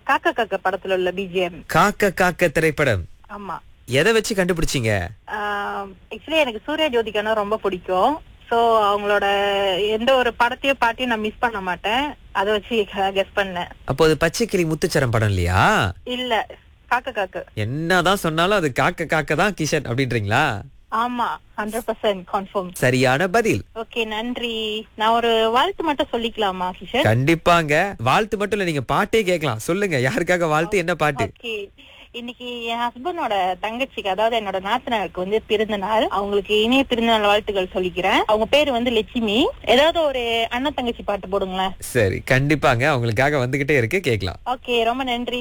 காக்கா காக்கா படத்துல உள்ள பிஜிஎம் காக்க காக்க திரைப்படம் ஆமா எதை வச்சு கண்டுபிடிச்சீங்க ஆக்சுவலி எனக்கு சூர்யா ஜோதிகானா ரொம்ப பிடிக்கும் சோ அவங்களோட எந்த ஒரு படத்தையும் பாட்டையும் நான் மிஸ் பண்ண மாட்டேன் அதை வச்சு கெஸ் பண்ணேன் அப்போ அது பச்சைக்கிளி முத்துச்சரம் படம் இல்லையா இல்ல காக்கா காக்கு என்னதான் சொன்னாலும் அது காக்க காக்க தான் கிஷன் அப்படின்றீங்களா ஆமா ஹண்ட்ரட் பர்சன்ட் கன்ஃபார்ம் சரியான பதில் ஓகே நன்றி நான் ஒரு வாழ்த்து மட்டும் சொல்லிக்கலாமா கிஷன் கண்டிப்பாங்க வாழ்த்து மட்டும் இல்ல நீங்க பாட்டே கேட்கலாம் சொல்லுங்க யாருக்காக வாழ்த்து என்ன பாட்டு ஓகே இன்னைக்கு என் ஹஸ்பண்டோட தங்கச்சிக்கு அதாவது என்னோட நாத்தனாருக்கு வந்து பிறந்த நாள் அவங்களுக்கு இனிய பிறந்தநாள் வாழ்த்துக்கள் சொல்லிக்கிறேன் அவங்க பேரு வந்து லட்சுமி ஏதாவது ஒரு அண்ணன் தங்கச்சி பாட்டு போடுங்களேன் சரி கண்டிப்பாங்க அவங்களுக்காக வந்துகிட்டே இருக்கு கேட்கலாம் ஓகே ரொம்ப நன்றி